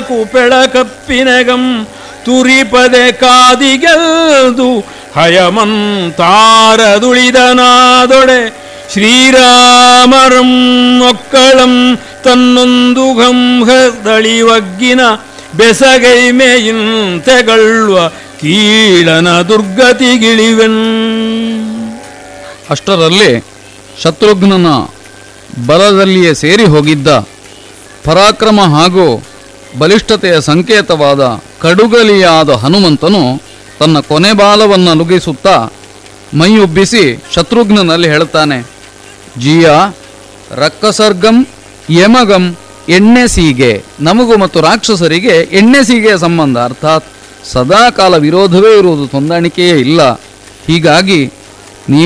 ಕುಪೆಳಕಪ್ಪಿನಗಂ ತುರಿಪದೆ ಕಾದಿಗೆಲ್ದು ಹಯಮಂತಾರದುಳಿದನಾದೊಡೆ ಶ್ರೀರಾಮರಂ ಒಕ್ಕಳಂ ತನ್ನೊಂದು ಗಂಹದಳಿವಗ್ಗಿನ ಬೆಸಗೈ ಮೇಯಿಂತೆಗಳ್ವ ಕೀಳನ ದುರ್ಗತಿಗಿಳಿವೆನ್ ಅಷ್ಟರಲ್ಲಿ ಶತ್ರುಘ್ನನ ಬಲದಲ್ಲಿಯೇ ಸೇರಿ ಹೋಗಿದ್ದ ಪರಾಕ್ರಮ ಹಾಗೂ ಬಲಿಷ್ಠತೆಯ ಸಂಕೇತವಾದ ಕಡುಗಲಿಯಾದ ಹನುಮಂತನು ತನ್ನ ಕೊನೆ ಬಾಲವನ್ನು ನುಗ್ಗಿಸುತ್ತಾ ಮೈಯುಬ್ಬಿಸಿ ಶತ್ರುಘ್ನನಲ್ಲಿ ಹೇಳುತ್ತಾನೆ ಜಿಯ ರಕ್ಕಸರ್ಗಂ ಯಮಗಂ ಎಣ್ಣೆ ಸೀಗೆ ನಮಗೂ ಮತ್ತು ರಾಕ್ಷಸರಿಗೆ ಎಣ್ಣೆ ಸೀಗೆಯ ಸಂಬಂಧ ಅರ್ಥಾತ್ ಸದಾಕಾಲ ವಿರೋಧವೇ ಇರುವುದು ಹೊಂದಾಣಿಕೆಯೇ ಇಲ್ಲ ಹೀಗಾಗಿ